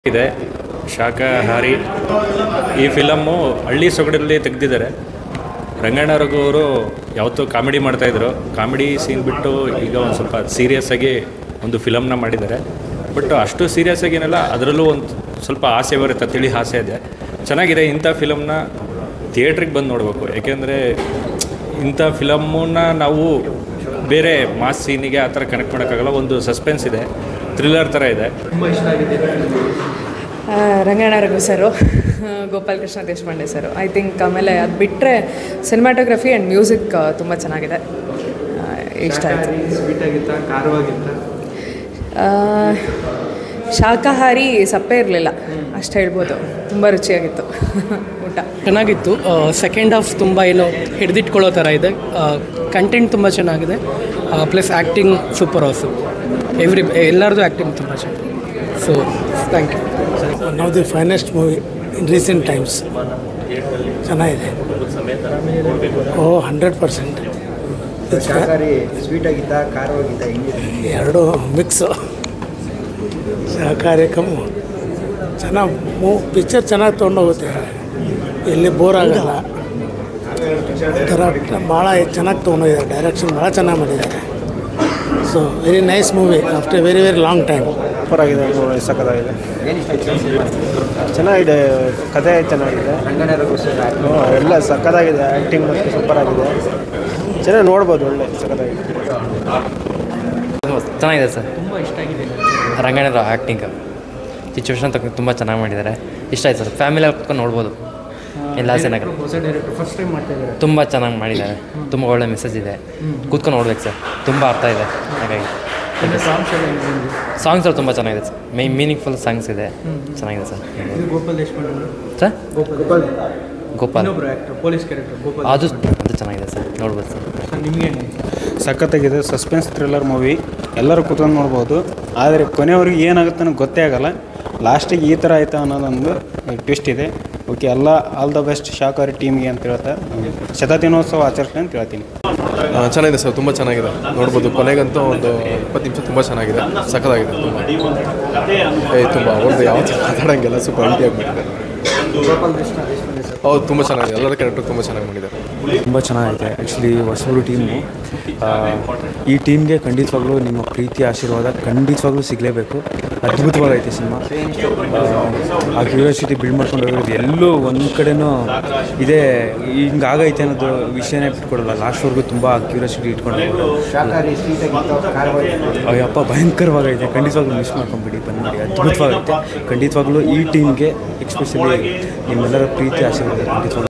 ಇದೆ ಶಾಕಾಹಾರಿ ಈ ಫಿಲಮ್ಮು ಹಳ್ಳಿ ಸೊಗಡಲ್ಲಿ ತೆಗೆದಿದ್ದಾರೆ ರಂಗಣ್ಣವ್ರಿಗೂ ಅವರು ಯಾವತ್ತೂ ಕಾಮಿಡಿ ಮಾಡ್ತಾಯಿದ್ರು ಕಾಮಿಡಿ ಸೀನ್ ಬಿಟ್ಟು ಈಗ ಒಂದು ಸ್ವಲ್ಪ ಸೀರಿಯಸ್ ಆಗಿ ಒಂದು ಫಿಲಮ್ನ ಮಾಡಿದ್ದಾರೆ ಬಟ್ ಅಷ್ಟು ಸೀರಿಯಸ್ ಆಗಿ ಏನಲ್ಲ ಅದರಲ್ಲೂ ಒಂದು ಸ್ವಲ್ಪ ಆಸೆ ಬರುತ್ತೆ ತಿಳಿ ಆಸೆ ಇದೆ ಚೆನ್ನಾಗಿದೆ ಇಂಥ ಫಿಲಮ್ನ ಥಿಯೇಟ್ರಿಗೆ ಬಂದು ನೋಡಬೇಕು ಯಾಕೆಂದರೆ ಇಂಥ ಫಿಲಮ್ಮನ್ನ ನಾವು ಬೇರೆ ಮಾಸ್ ಸೀನಿಗೆ ಆ ಥರ ಕನೆಕ್ಟ್ ಮಾಡೋಕ್ಕಾಗಲ್ಲ ಒಂದು ಸಸ್ಪೆನ್ಸ್ ಇದೆ ಥ್ರಿಲ್ಲರ್ ಥರ ಇದೆ ಆ, Ranganna Raghu sir Gopal Krishna Deshpande sir I think ಆಮೇಲೆ ಅದು ಬಿಟ್ಟರೆ ಸಿನಿಮಾಟೋಗ್ರಫಿ ಆ್ಯಂಡ್ ಮ್ಯೂಸಿಕ್ ತುಂಬ ಚೆನ್ನಾಗಿದೆ ಆ, ಇಷ್ಟ ಆಯಿತು ಸ್ವೀಟ್ ಆಗಿತ್ತ ಖಾರವಾಗಿತ್ತ ಶಾಕಾಹಾರಿ ಸಪ್ಪೆ ಇರಲಿಲ್ಲ ಅಷ್ಟು ಹೇಳ್ಬೋದು ತುಂಬ ರುಚಿಯಾಗಿತ್ತು ಊಟ ಚೆನ್ನಾಗಿತ್ತು ಸೆಕೆಂಡ್ ಹಾಫ್ ತುಂಬ ಏನೋ ಹಿಡಿದಿಟ್ಕೊಳ್ಳೋ ಥರ ಇದೆ ಕಂಟೆಂಟ್ ತುಂಬ ಚೆನ್ನಾಗಿದೆ ಪ್ಲಸ್ ಆ್ಯಕ್ಟಿಂಗ್ ಸೂಪರ್ ಆಸು ಎವ್ರಿ ಎಲ್ಲರದು ಆ್ಯಕ್ಟಿಂಗ್ ತುಂಬ ಚೆನ್ನಾಗಿದೆ so thank you one of the finest movie in recent times ಚೆನ್ನಾಗಿದೆ ಓ ಹಂಡ್ರೆಡ್ ಪರ್ಸೆಂಟ್ ಶಾಕಾಹಾರಿ ಸ್ವೀಟ್ ಆಗಿತ್ತ ಖಾರವಾಗಿತ್ತ ಹೆಂಗಿದೆ ಎರಡು ಮಿಕ್ಸು ಸಹಕಾರಿ ಕಮ್ಮು ಚೆನ್ನಾಗಿ ಮೂ ಪಿಕ್ಚರ್ ಚೆನ್ನಾಗಿ ತೊಗೊಂಡೋಗುತ್ತೆ ಎಲ್ಲಿ ಬೋರ್ ಆಗಲ್ಲ ಒಂಥರ ಭಾಳ ಚೆನ್ನಾಗಿ ತೊಗೊಂಡೋಗಿದ್ದಾರೆ ಡೈರೆಕ್ಷನ್ ಭಾಳ ಚೆನ್ನಾಗಿ ಮಾಡಿದ್ದಾರೆ so very nice movie after very very long time super ಆಗಿದೆ ನೋಡಿ ಸಕ್ಕತ್ತಾಗಿದೆ ಚೆನ್ನಾಗಿದೆ ಕಥೆ ಚೆನ್ನಾಗಿದೆ ರಂಗಣ್ಣ ರಘು ಸರ್ ಹ್ಮ್, ಎಲ್ಲ ಸಕ್ಕತ್ತಾಗಿದೆ ಆ್ಯಕ್ಟಿಂಗ್ ಮತ್ತು ಸೂಪರ್ ಆಗಿದೆ ಚೆನ್ನಾಗಿ ನೋಡ್ಬೋದು ಒಳ್ಳೆ ಸಕ್ಕತ್ತಾಗಿದೆ ಚೆನ್ನಾಗಿದೆ ಸರ್ ತುಂಬ ಇಷ್ಟ ಆಗಿದೆ ರಂಗಣ್ಣರ ಆ್ಯಕ್ಟಿಂಗ್ ಸಿಚುವೇಶನ್ ತಕ್ಕ ತುಂಬ ಚೆನ್ನಾಗಿ ಮಾಡಿದ್ದಾರೆ ಇಷ್ಟ ಆಯ್ತು ಸರ್ ಫ್ಯಾಮಿಲಿ ಕುತ್ಕೊಂಡು ನೋಡ್ಬೋದು ಎಲ್ಲ ಚೆನ್ನಾಗಿ ಹೊಸ ಡೈರೆಕ್ಟರ್ ಫಸ್ಟ್ ಟೈಮ್ ಮಾಡ್ತಾ ಇದ್ದಾರೆ ತುಂಬ ಚೆನ್ನಾಗಿ ಮಾಡಿದ್ದಾರೆ ತುಂಬ ಒಳ್ಳೆ ಮೆಸೇಜ್ ಇದೆ ಕೂತ್ಕೊಂಡು ನೋಡ್ಬೇಕು ಸರ್ ತುಂಬ ಅರ್ಥ ಇದೆ ಹಾಗಾಗಿ ಸಾಂಗ್ಸ್ ಎಲ್ಲ ಹೆಂಗೆ ಬಂದಿದೆ? ಸಾಂಗ್ಸ್ ಎಲ್ಲ ತುಂಬ ಚೆನ್ನಾಗಿದೆ ಸರ್ ಮೈ ಮೀನಿಂಗ್ಫುಲ್ ಸಾಂಗ್ಸ್ ಇದೆ ಚೆನ್ನಾಗಿದೆ ಸರ್ ಇದು ಗೋಪಾಲ್ ದೇಶಪಾಂಡೆ ಅವರು. ಸರ್ ಗೋಪಾಲ್ ಗೋಪಾಲ್ ಇನ್ನೊಬ್ರು ಆ್ಯಕ್ಟರ್ ಪೊಲೀಸ್ ಕ್ಯಾರೆಕ್ಟರ್ ಗೋಪಾಲ್ ಅದು ಅದು ಚೆನ್ನಾಗಿದೆ ಸರ್ ನೋಡ್ಬೋದು ಸರ್ ಸರ್ ನಿಮಗೆ ಸಖತ್ತಾಗಿದೆ ಸಸ್ಪೆನ್ಸ್ ಥ್ರಿಲ್ಲರ್ ಮೂವಿ ಎಲ್ಲರೂ ಕೂತ್ಕೊಂಡು ನೋಡ್ಬೋದು ಆದರೆ ಕೊನೆಯವ್ರಿಗೆ ಏನಾಗುತ್ತೆ ಅನ್ನೋ ಗೊತ್ತೇ ಆಗಲ್ಲ ಲಾಸ್ಟಿಗೆ ಈ ಥರ ಆಯ್ತಾ ಅನ್ನೋದೊಂದು ಟ್ವಿಸ್ಟ್ ಇದೆ ಓಕೆ ಎಲ್ಲ ಆಲ್ ದ ಬೆಸ್ಟ್ ಶಾಕಾರಿ ಟೀಮ್ಗೆ ಅಂತ ಹೇಳ್ತಾ ಶತದಿನೋತ್ಸವ ಆಚರಿಸ್ಲಿ ಅಂತ ಹೇಳ್ತೀನಿ ಆ, ಚೆನ್ನಾಗಿದೆ ಸರ್ ತುಂಬ ಚೆನ್ನಾಗಿದೆ ನೋಡ್ಬೋದು ಕೊನೆಗಂತೂ ಒಂದು ಇಪ್ಪತ್ತು ನಿಮಿಷ ತುಂಬ ಚೆನ್ನಾಗಿದೆ ಸಖತ್ತಾಗಿದೆ ತುಂಬ ಏ ತುಂಬ ಅವ್ರದ್ದು ಯಾವತ್ತೂ ಮಾತಾಡೋಂಗೆಲ್ಲ ಸ್ವಲ್ಪ ಅಲ್ಟಿ ಆಗಿಬಿಟ್ಟಿದೆ ಗೋಪಾಲ್ ಕೃಷ್ಣ ದೇಶಪಾಂಡೆ ಸರ್ ಹೌದು ತುಂಬ ಚೆನ್ನಾಗಿದೆ ಎಲ್ಲರ ಕ್ಯಾರೆಕ್ಟರ್ ತುಂಬ ಚೆನ್ನಾಗಿ ಮಾಡಿದ್ದಾರೆ ತುಂಬ ಚೆನ್ನಾಗಿದೆ ಆ್ಯಕ್ಚುಲಿ ಹೊಸಬರು ಟೀಮು ಈ ಟೀಮ್ಗೆ ಖಂಡಿತವಾಗ್ಲೂ ನಿಮ್ಮ ಪ್ರೀತಿ ಆಶೀರ್ವಾದ ಖಂಡಿತವಾಗ್ಲೂ ಸಿಗಲೇಬೇಕು ಅದ್ಭುತವಾಗೈತೆ ಸಿನಿಮಾ ಆ ಕ್ಯೂರಿಯಾಸಿಟಿ ಬಿಲ್ಡ್ ಮಾಡ್ಕೊಂಡು ಹೋಗಿರೋದು ಎಲ್ಲೂ ಒಂದು ಕಡೆನೂ ಇದೇ ಹಿಂಗಾಗೈತೆ ಅನ್ನೋದು ವಿಷಯನೇ ಬಿಟ್ಕೊಡಲ್ಲ ಲಾಸ್ಟ್ವರೆಗೂ ತುಂಬ ಕ್ಯೂರಿಯಾಸಿಟಿ ಇಟ್ಕೊಂಡು ಹೋಗೋರು ಶಾಕಾಹಾರಿ ಸ್ವೀಟ್ ಆಗಿತ್ತ ಖಾರವಾಗಿತ್ತ ಅಯ್ಯಪ್ಪ ಭಯಂಕರವಾಗೈತೆ ಖಂಡಿತವಾಗ್ಲೂ ಮಿಸ್ ಮಾಡ್ಕೊಂಬಿಡಿ ಬಂದ್ಬಿಡಿ ಅದ್ಭುತವಾಗೈತೆ ಖಂಡಿತವಾಗ್ಲೂ ಈ ಟೀಮ್ಗೆ ಎಕ್ಸ್ಪೆಷಲಿ ನಿಮ್ಮೆಲ್ಲರ ಪ್ರೀತಿ ಆಶೀರ್ವಾದ ಖಂಡಿತವಾಗ್ಲೂ